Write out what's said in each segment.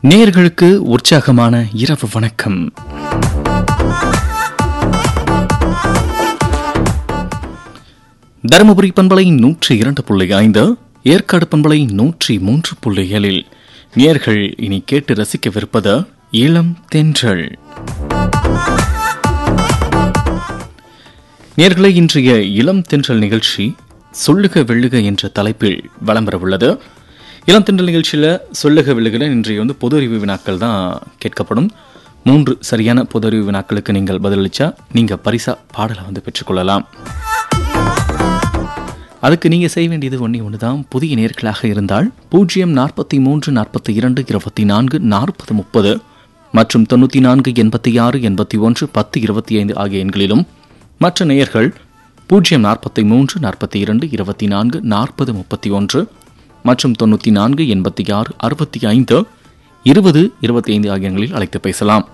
நேயர்களுக்கு உற்சாகமான இரவு வணக்கம் தருமபுரி பண்பலை நூற்றி இரண்டு புள்ளி ஐந்து ஏற்காடு பண்பலை நூற்றி மூன்று புள்ளி ஏழில் நேயர்கள் இனி கேட்டு ரசிக்கவிருப்பது இளம் தென்றல் நேர்களை இன்றைய இளம் தென்றல் நிகழ்ச்சி சொல்லுக வெள்ளுக என்ற தலைப்பில் வலம் உள்ளது இளம் தென்றல் நிகழ்ச்சியில் சொல்லுக வெள்ளுகில் இன்றைய வந்து பொது அறிவு வினாக்கள் தான் கேட்கப்படும் மூன்று சரியான பொது அறிவு வினாக்களுக்கு நீங்கள் பதிலளிச்சா நீங்கள் பரிசா பாடலை வந்து பெற்றுக்கொள்ளலாம் அதுக்கு நீங்கள் செய்ய வேண்டியது ஒன்றே ஒன்று தான் புதிய நேர்களாக இருந்தால் பூஜ்ஜியம் நாற்பத்தி மூன்று நாற்பத்தி இரண்டு இருபத்தி நான்கு நாற்பது முப்பது மற்றும் தொண்ணூற்றி நான்கு எண்பத்தி ஆறு எண்பத்தி ஒன்று பத்து இருபத்தி ஐந்து ஆகிய எண்களிலும் மற்ற நேயர்கள் பூஜ்ஜியம் நாற்பத்தி மூன்று நாற்பத்தி இரண்டு இருபத்தி நான்கு நாற்பது முப்பத்தி ஒன்று மற்றும் தொண்ணூற்றி நான்கு எண்பத்தி ஆறு அறுபத்தி ஐந்து இருபது இருபத்தி ஐந்து ஆகிய எண்களில் அழைத்து பேசலாம்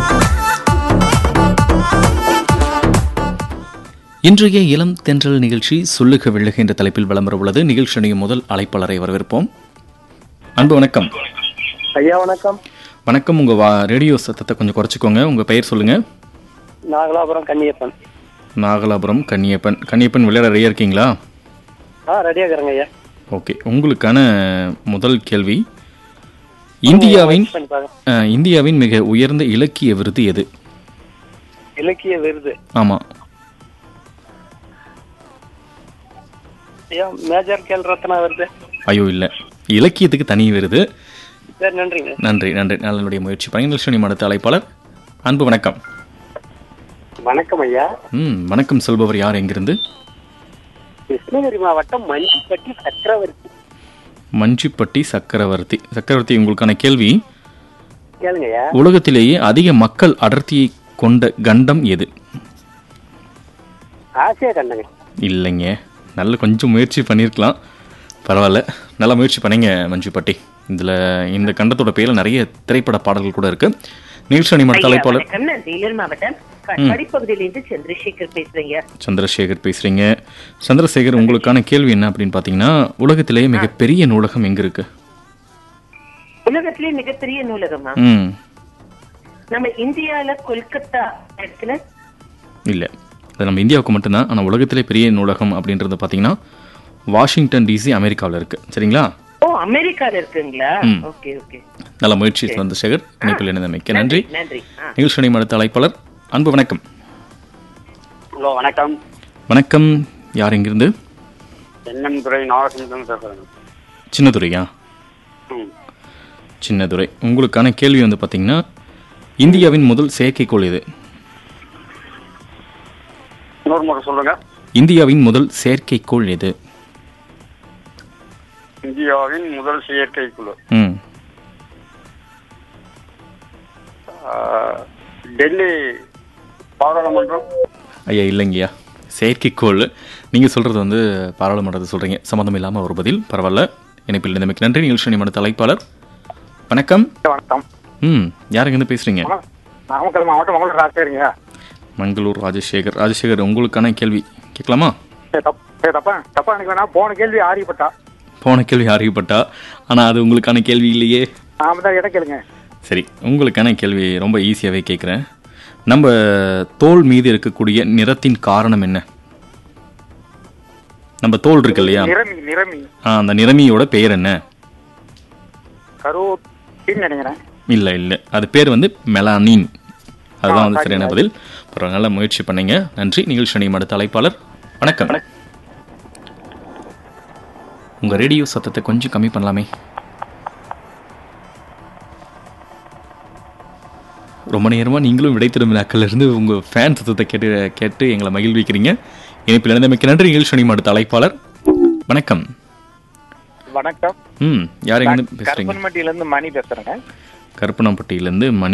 இன்றைய இளம் தென்றல் நிகழ்ச்சி சொல்லுக வெள்ளுக என்ற தலைப்பில் விளம்பர உள்ளது நிகழ்ச்சியுடைய முதல் அழைப்பாளரை வரவேற்போம் அன்பு வணக்கம் ஐயா வணக்கம் வணக்கம் உங்க வா ரேடியோ சத்தத்தை கொஞ்சம் குறைச்சிக்கோங்க உங்க பெயர் சொல்லுங்க நாகலாபுரம் கன்னியப்பன் நாகலாபுரம் கன்னியப்பன் கன்னியப்பன் விளையாட ரெடியா இருக்கீங்களா ஆ ரெடியா இருக்கிறேங்க ஐயா ஓகே உங்களுக்கான முதல் கேள்வி இந்தியாவின் பண்ணி பாருங்க. அஹ், இந்தியாவின் மிக உயர்ந்த இலக்கிய விருது எது இலக்கிய விருது ஆமா ஐயா மேஜர் கேல் ரத்னா விருது ஐயோ இல்ல இலக்கியத்துக்கு தனி விருது சரி நன்றிங்க நன்றி நன்றி நல்லனுடைய முயற்சி பயங்கலட்சுமி மடத்த அழைப்பாளர் அன்பு வணக்கம் வணக்கம் ஐயா ம் வணக்கம் சொல்பவர் யார் எங்கிருந்து கிருஷ்ணகிரி மாவட்டம் மஞ்சிப்பட்டி சக்கரவர்த்தி மஞ்சிப்பட்டி சக்கரவர்த்தி சக்கரவர்த்தி உங்களுக்கான கேள்வி கேளுங்க ஐயா உலகத்திலேயே அதிக மக்கள் அடர்த்தியை கொண்ட கண்டம் எது ஆசையா கண்டங்க இல்லைங்க நல்ல கொஞ்சம் முயற்சி பண்ணியிருக்கலாம் பரவாயில்ல நல்லா முயற்சி பண்ணீங்க மஞ்சுப்பட்டி இதில் இந்த கண்டத்தோட பேரில் நிறைய திரைப்பட பாடல்கள் கூட இருக்கு நிகழ்ச்சி மட தலைப்பாளர் வணக்கம் நான் வேலூர் மாவட்டம் படிப்பகுதியிலிருந்து சந்திரசேகர் பேசுறீங்க சந்திரசேகர் பேசுறீங்க சந்திரசேகர் உங்களுக்கான கேள்வி என்ன அப்படின்னு பார்த்தீங்கன்னா உலகத்திலேயே மிகப்பெரிய நூலகம் எங்க இருக்கு உலகத்திலே மிகப்பெரிய நூலகமா ம் நம்ம இந்தியால கொல்கத்தா இடத்துல இல்லை அது நம்ம இந்தியாவுக்கு மட்டும்தான் ஆனால் உலகத்திலே பெரிய நூலகம் அப்படின்றது பார்த்தீங்கன்னா வாஷிங்டன் டிசி அமெரிக்காவில் இருக்கு சரிங்களா ஓ அமெரிக்கால இருக்குங்களா ம். ஓகே ஓகே நல்ல முயற்சி சந்திரசேகர் இணைப்பில் இணைந்தமைக்க நன்றி நன்றி ஆ. நிகழ்ச்சி மடுத்த அழைப்பாளர் அன்பு வணக்கம் ஹலோ வணக்கம் வணக்கம் யார் எங்கிருந்து என்எம் துறை நாகசுந்தரம் பேசுறேன் சின்னதுரையா ம் சின்னதுரை உங்களுக்கான கேள்வி வந்து பார்த்தீங்கன்னா இந்தியாவின் முதல் செயற்கைக்கோள் எது இன்னொரு முறை சொல்லுங்க இந்தியாவின் முதல் செயற்கைக்கோள் எது இந்தியாவின் முதல் செயற்கைக்குழு ம் டெல்லி பாராளுமன்றம் ஐயா இல்லைங்கய்யா செயற்கைக்கோள் நீங்கள் சொல்கிறது வந்து பாராளுமன்றத்தை சொல்கிறீங்க சம்மந்தம் இல்லாமல் ஒரு பதில் பரவாயில்ல இணைப்பில் இணைந்தமைக்கு நன்றி நிகழ்ச்சி மடுத்த அழைப்பாளர் வணக்கம் வணக்கம் ம் யாருங்கன்னு பேசுகிறீங்க நாமக்கல் மாவட்டம் மங்களூர் ராஜேரிங்க மங்களூர் ராஜசேகர் ராஜசேகர் உங்களுக்கான கேள்வி கேட்கலாமா தப்பா தப்பா எனக்கு வேணா போன கேள்வி ஆரியப்பட்டா போன கேள்வி அறியப்பட்டா ஆனால் அது உங்களுக்கான கேள்வி இல்லையே நாம தான் இடம் கேளுங்க சரி உங்களுக்கான கேள்வி ரொம்ப ஈஸியாகவே கேட்குறேன் நம்ம தோல் மீது இருக்கக்கூடிய நிறத்தின் காரணம் என்ன நம்ம தோல் இருக்கு இல்லையா நிறமி நிறமி ஆ, அந்த நிறமியோட பெயர் என்ன கருவின்னு நினைக்கிறேன் இல்லை இல்லை அது பேர் வந்து மெலானின் அதுதான் வந்து சரியான பதில் அப்புறம் நல்ல முயற்சி பண்ணீங்க நன்றி நிகழ்ச்சி அணியும் அடுத்த அழைப்பாளர் வணக்கம் உங்கள் ரேடியோ சத்தத்தை கொஞ்சம் கம்மி பண்ணலாமே ரொம்ப நேரமாக நீங்களும் விடை திரும்ப நாட்கள்ல இருந்து உங்கள் ஃபேன் சத்தத்தை கேட்டு கேட்டு எங்களை மகிழ்விக்கிறீங்க இணைப்பில் இணைந்தமைக்கு நன்றி நிகழ்ச்சி அணியும் அடுத்த அழைப்பாளர் வணக்கம் வணக்கம் ம் யார் எங்கே பேசுகிறீங்க கருப்பன்மட்டியில இருந்து மணி பேசுறேங்க கருப்பணம்பட்டியிலேருந்து மணி